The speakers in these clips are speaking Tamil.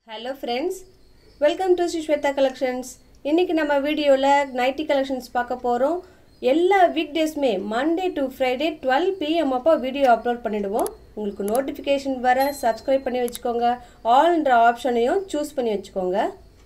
hello friends welcome to Shweta collections இன்றைக்கி நம்ம வீடியோவில் நைட்டி கலெக்ஷன்ஸ் பார்க்க போகிறோம் எல்லா வீக் டேஸுமே Monday to Friday twelve PM அப்போ வீடியோ அப்லோட் பண்ணிடுவோம் உங்களுக்கு நோட்டிஃபிகேஷன் வர சப்ஸ்கிரைப் பண்ணி வச்சுக்கோங்க ஆல்ன்ற ஆப்ஷனையும் சூஸ் பண்ணி வச்சுக்கோங்க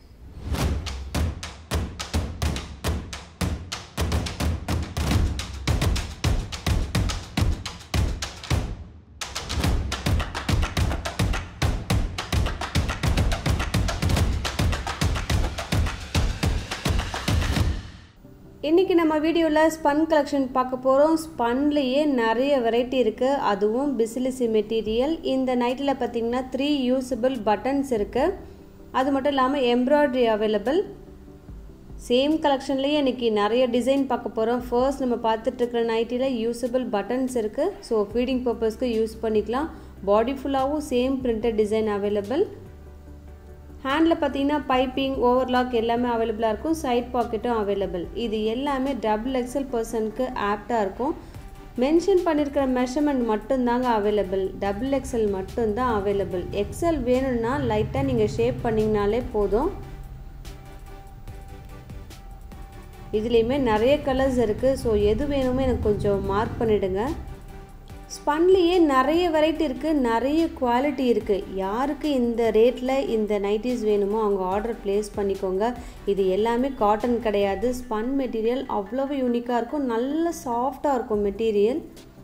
இன்றைக்கி நம்ம வீடியோவில் ஸ்பன் கலெக்ஷன் பார்க்க போகிறோம் ஸ்பன்லேயே நிறைய வெரைட்டி இருக்குது அதுவும் பிசிலிசி மெட்டீரியல் இந்த நைட்டில் பார்த்திங்கன்னா த்ரீ யூஸபிள் பட்டன்ஸ் இருக்குது அது மட்டும் இல்லாமல் எம்ப்ராய்டரி அவைலபிள் சேம் கலெக்ஷன்லேயே இன்றைக்கி நிறைய டிசைன் பார்க்க போகிறோம் ஃபர்ஸ்ட் நம்ம பார்த்துட்ருக்கிற நைட்டியில் யூஸபிள் பட்டன்ஸ் இருக்குது ஸோ ஃபீடிங் பர்பஸ்க்கு யூஸ் பண்ணிக்கலாம் பாடி ஃபுல்லாகவும் same printed design available handle பார்த்தீங்கன்னா பைப்பிங் ஓவர்லாக் எல்லாமே அவைலபிளாக இருக்கும் சைட் பாக்கெட்டும் அவைலபிள் இது எல்லாமே டபுள் எக்ஸல் பர்சனுக்கு ஆப்டாக இருக்கும் மென்ஷன் பண்ணியிருக்கிற மெஷர்மெண்ட் மட்டும்தாங்க அவைலபிள் டபுள் எக்ஸல் மட்டும்தான் அவைலபிள் எக்ஸல் வேணும்னா லைட்டாக நீங்கள் ஷேப் பண்ணிங்கனாலே போதும் இதுலேயுமே நிறைய கலர்ஸ் இருக்குது ஸோ எது வேணுமோ எனக்கு கொஞ்சம் மார்க் பண்ணிவிடுங்க ஸ்பன்லேயே நிறைய வெரைட்டி இருக்குது நிறைய குவாலிட்டி இருக்குது யாருக்கு இந்த ரேட்டில் இந்த நைட்டிஸ் வேணுமோ அவங்க ஆர்டர் ப்ளேஸ் பண்ணிக்கோங்க இது எல்லாமே காட்டன் கிடையாது ஸ்பன் மெட்டீரியல் அவ்வளவு யூனிக்காக இருக்கும் நல்ல சாஃப்டாக இருக்கும் மெட்டீரியல்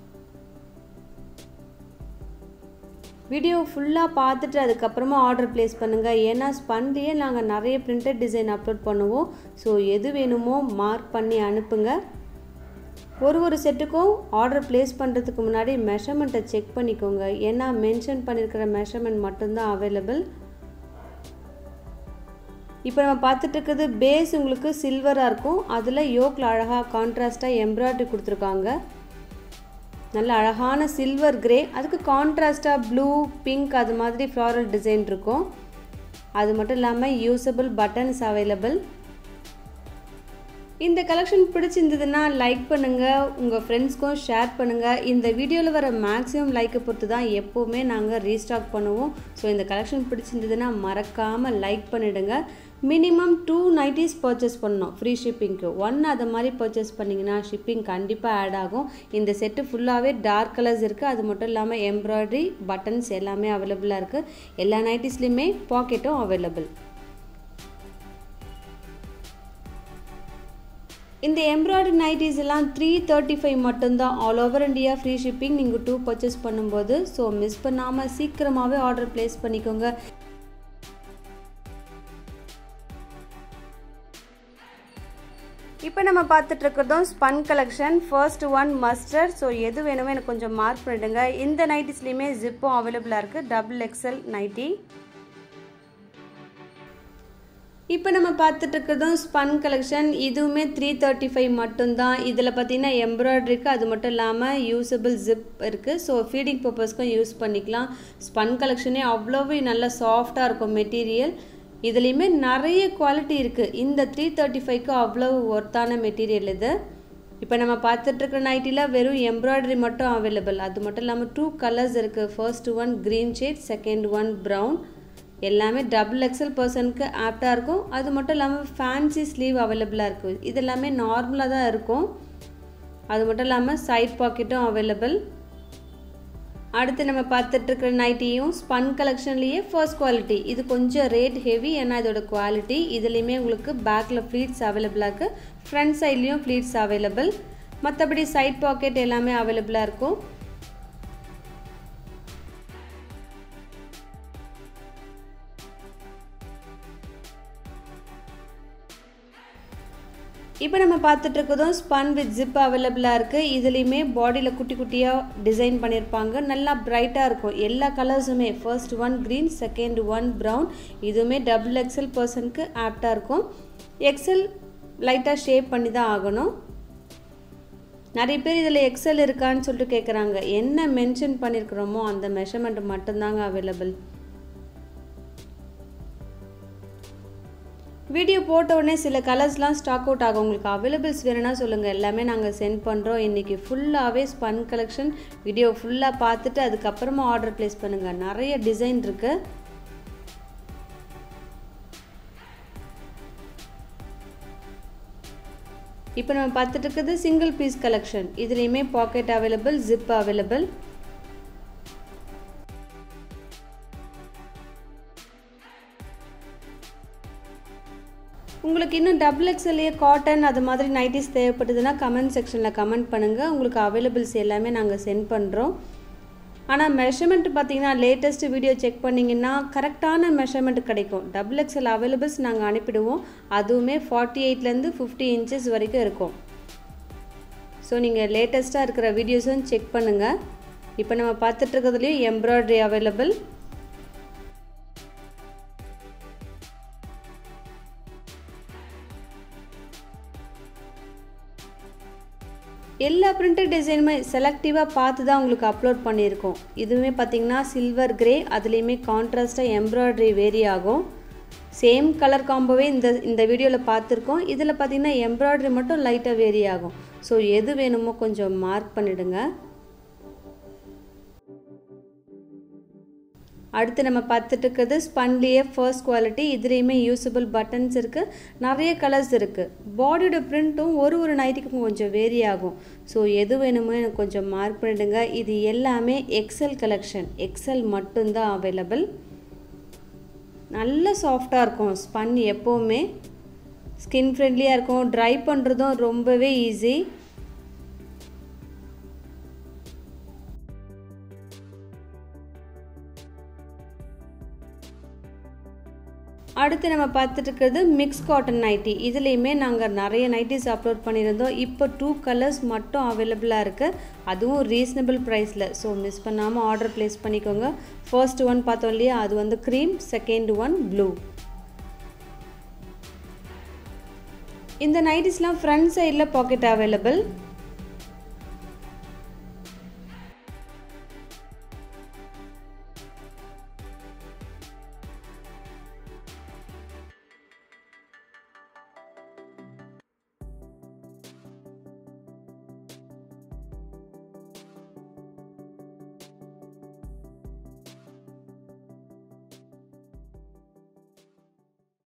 வீடியோ ஃபுல்லாக பார்த்துட்டு அதுக்கப்புறமா ஆர்டர் ப்ளேஸ் பண்ணுங்கள் ஏன்னா ஸ்பன்லேயே நாங்கள் நிறைய பிரிண்டட் டிசைன் அப்லோட் பண்ணுவோம் ஸோ எது வேணுமோ மார்க் பண்ணி அனுப்புங்க ஒரு ஒரு செட்டுக்கும் ஆர்டர் ப்ளேஸ் பண்ணுறதுக்கு முன்னாடி மெஷர்மெண்ட்டை செக் பண்ணிக்கோங்க ஏன்னா மென்ஷன் பண்ணியிருக்கிற மெஷர்மெண்ட் மட்டும்தான் அவைலபிள் இப்போ நம்ம பார்த்துட்டு இருக்கிறது பேஸ் உங்களுக்கு சில்வராக இருக்கும் அதில் யோக்கில் அழகாக கான்ட்ராஸ்ட்டாக எம்ப்ராய்டரி கொடுத்துருக்காங்க நல்ல அழகான சில்வர் கிரே அதுக்கு கான்ட்ராஸ்ட்டாக ப்ளூ பிங்க் அது மாதிரி ஃப்ளாரல் டிசைன் இருக்கும் அது மட்டும் இல்லாமல் யூஸபிள் பட்டன்ஸ் அவைலபிள் இந்த கலெக்ஷன் பிடிச்சிருந்ததுன்னா லைக் பண்ணுங்கள் உங்கள் ஃப்ரெண்ட்ஸ்க்கும் ஷேர் பண்ணுங்கள் இந்த வீடியோவில் வர மேக்ஸிமம் லைக்கை பொறுத்து தான் எப்போவுமே நாங்கள் ரீஸ்டாக் பண்ணுவோம் ஸோ இந்த கலெக்ஷன் பிடிச்சிருந்ததுன்னா மறக்காமல் லைக் பண்ணிவிடுங்க மினிமம் டூ நைட்டிஸ் பர்ச்சேஸ் பண்ணணும் ஃப்ரீ ஷிப்பிங்க்கு ஒன் அது மாதிரி பர்ச்சேஸ் பண்ணிங்கன்னா ஷிப்பிங் கண்டிப்பாக ஆட் ஆகும் இந்த செட்டு ஃபுல்லாகவே டார்க் கலர்ஸ் இருக்குது அது மட்டும் இல்லாமல் எம்ப்ராய்டரி பட்டன்ஸ் எல்லாமே அவைலபிளாக இருக்குது எல்லா நைட்டிஸ்லேயுமே பாக்கெட்டும் அவைலபிள் இந்த எம்ப்ராய்டரி நைட்டிஸ் எல்லாம் த்ரீ தேர்ட்டி ஃபைவ் மட்டும்தான் all over India free shipping நீங்கள் டூ பர்ச்சேஸ் பண்ணும்போது ஸோ மிஸ் பண்ணாமல் சீக்கிரமாகவே ஆர்டர் ப்ளேஸ் பண்ணிக்கோங்க இப்போ நம்ம பார்த்துட்டு இருக்கிறதும் spun collection first one mustard so எது வேணுமோ எனக்கு கொஞ்சம் மார்க் பண்ணிடுங்க இந்த நைட்டிஸ்லேயுமே ஜிப்பும் அவைலபிளாக இருக்குது டபுள் எக்ஸல் நைட்டி இப்போ நம்ம பார்த்துட்டு இருக்கிறதும் ஸ்பன் கலெக்ஷன் இதுவுமே த்ரீ தேர்ட்டி ஃபைவ் மட்டும்தான் இதில் பார்த்தீங்கன்னா எம்ப்ராய்டரிக்கு அது மட்டும் இல்லாமல் யூஸபிள் ஜிப் இருக்குது ஸோ ஃபீடிங் பர்பஸ்க்கும் யூஸ் பண்ணிக்கலாம் ஸ்பன் கலெக்ஷனே அவ்வளோவு நல்லா சாஃப்டாக இருக்கும் மெட்டீரியல் இதுலேயுமே நிறைய குவாலிட்டி இருக்குது இந்த த்ரீ தேர்ட்டி ஃபைவ்க்கு அவ்வளோ ஒர்த்தான மெட்டீரியல் இது இப்போ நம்ம பார்த்துட்ருக்க நைட்டியில் வெறும் எம்ப்ராய்டரி மட்டும் அவைலபிள் அது மட்டும் இல்லாமல் டூ கலர்ஸ் இருக்குது first one green shade second one brown எல்லாமே டபுள் எக்ஸல் பர்சனுக்கு ஆப்டாக இருக்கும் அது மட்டும் இல்லாமல் ஃபேன்சி ஸ்லீவ் அவைலபிளாக இருக்குது இது எல்லாமே நார்மலாக தான் இருக்கும் அது மட்டும் இல்லாமல் சைட் பாக்கெட்டும் அவைலபிள் அடுத்து நம்ம பார்த்துட்ருக்கிற நைட்டியும் ஸ்பன் கலெக்ஷன்லேயே ஃபர்ஸ்ட் குவாலிட்டி இது கொஞ்சம் ரேட் ஹெவி ஏன்னா இதோட குவாலிட்டி இதுலேயுமே உங்களுக்கு பேக்கில் ஃப்ளீட்ஸ் அவைலபிளாக இருக்குது ஃப்ரண்ட் சைட்லேயும் ஃப்ளீட்ஸ் அவைலபிள் மற்றபடி சைட் பாக்கெட் எல்லாமே அவைலபிளாக இருக்கும் இப்போ நம்ம பார்த்துட்டு இருக்கிறதும் ஸ்பன் வித் ஜிப் அவைலபிளாக இருக்குது இதுலேயுமே பாடியில் குட்டி குட்டியாக டிசைன் பண்ணியிருப்பாங்க நல்லா பிரைட்டாக இருக்கும் எல்லா கலர்ஸுமே first one green second one brown இதுவுமே டபுள் எக்ஸல் பர்சனுக்கு ஆப்டாக இருக்கும் எக்ஸல் லைட்டாக ஷேப் பண்ணி தான் ஆகணும் நிறைய பேர் இதில் எக்ஸல் இருக்கான்னு சொல்லிட்டு கேட்குறாங்க என்ன மென்ஷன் பண்ணியிருக்கிறோமோ அந்த மெஷர்மெண்ட் மட்டும்தாங்க அவைலபிள் வீடியோ போட்ட உடனே சில கலர்ஸ்லாம் ஸ்டாக் அவுட் ஆகும் உங்களுக்கு அவைலபிள்ஸ் வேணும்னா சொல்லுங்கள் எல்லாமே நாங்கள் சென்ட் பண்ணுறோம் இன்றைக்கி ஃபுல்லாகவே ஸ்பன் கலெக்ஷன் வீடியோ ஃபுல்லாக பார்த்துட்டு அதுக்கப்புறமா ஆர்டர் ப்ளேஸ் பண்ணுங்கள் நிறைய டிசைன் இருக்குது இப்போ நம்ம பார்த்துட்டு இருக்கிறது சிங்கிள் பீஸ் கலெக்ஷன் இதுலேயுமே பாக்கெட் அவைலபிள் ஜிப் அவைலபிள் உங்களுக்கு இன்னும் டபுள் எக்ஸ்எல்ஏ காட்டன் அது மாதிரி நைட்டிஸ் தேவைப்பட்டதுன்னா கமெண்ட் செக்ஷனில் கமெண்ட் பண்ணுங்கள் உங்களுக்கு அவைலபிள்ஸ் எல்லாமே நாங்கள் சென்ட் பண்ணுறோம் ஆனால் மெஷர்மெண்ட் பார்த்தீங்கன்னா லேட்டஸ்ட் வீடியோ செக் பண்ணிங்கன்னா கரெக்டான மெஷர்மெண்ட் கிடைக்கும் டபுள் எக்ஸ்எல் அவைலபிள்ஸ் நாங்கள் அனுப்பிடுவோம் அதுவுமே ஃபார்ட்டி எயிட்லேருந்து ஃபிஃப்டி இன்ச்சஸ் வரைக்கும் இருக்கும் ஸோ நீங்கள் லேட்டஸ்ட்டாக இருக்கிற வீடியோஸும் செக் பண்ணுங்கள் இப்போ நம்ம பார்த்துட்டு இருக்கிறதுலையும் எம்ப்ராய்டரி அவைலபிள் எல்லா பிரிண்டட் டிசைனுமே செலக்டிவாக பார்த்து தான் உங்களுக்கு அப்லோட் பண்ணியிருக்கோம் இதுவுமே பார்த்திங்கன்னா சில்வர் கிரே அதுலேயுமே கான்ட்ராஸ்ட்டாக எம்ப்ராய்டரி வேரி ஆகும் சேம் கலர் காம்போவே இந்த இந்த வீடியோவில் பார்த்துருக்கோம் இதில் பார்த்திங்கன்னா எம்ப்ராய்டரி மட்டும் லைட்டாக வேரி ஆகும் ஸோ எது வேணுமோ கொஞ்சம் மார்க் பண்ணிவிடுங்க அடுத்து நம்ம பார்த்துட்டு இருக்கிறது ஸ்பன்லேயே ஃபர்ஸ்ட் குவாலிட்டி இதுலேயுமே யூஸபிள் பட்டன்ஸ் இருக்குது நிறைய கலர்ஸ் இருக்குது பாடியோட பிரிண்ட்டும் ஒரு ஒரு நைட்டுக்கும் கொஞ்சம் வேரி ஆகும் ஸோ எது வேணுமோ எனக்கு கொஞ்சம் மார்க் பண்ணிடுங்க இது எல்லாமே எக்ஸல் கலெக்ஷன் எக்ஸல் மட்டும்தான் அவைலபிள் நல்ல சாஃப்டாக இருக்கும் ஸ்பன் எப்போவுமே ஸ்கின் ஃப்ரெண்ட்லியாக இருக்கும் ட்ரை பண்ணுறதும் ரொம்பவே ஈஸி அடுத்து நம்ம பார்த்துட்டு இருக்கிறது மிக்ஸ் காட்டன் நைட்டி இதுலேயுமே நாங்கள் நிறைய நைட்டிஸ் அப்லோட் பண்ணியிருந்தோம் இப்போ டூ கலர்ஸ் மட்டும் அவைலபிளாக இருக்குது அதுவும் ரீசனபிள் ப்ரைஸில் ஸோ மிஸ் பண்ணாமல் ஆர்டர் ப்ளேஸ் பண்ணிக்கோங்க ஃபர்ஸ்ட் ஒன் பார்த்தோம் இல்லையா அது வந்து க்ரீம் செகண்ட் ஒன் ப்ளூ இந்த நைட்டிஸ்லாம் ஃப்ரண்ட் சைடில் பாக்கெட் அவைலபிள்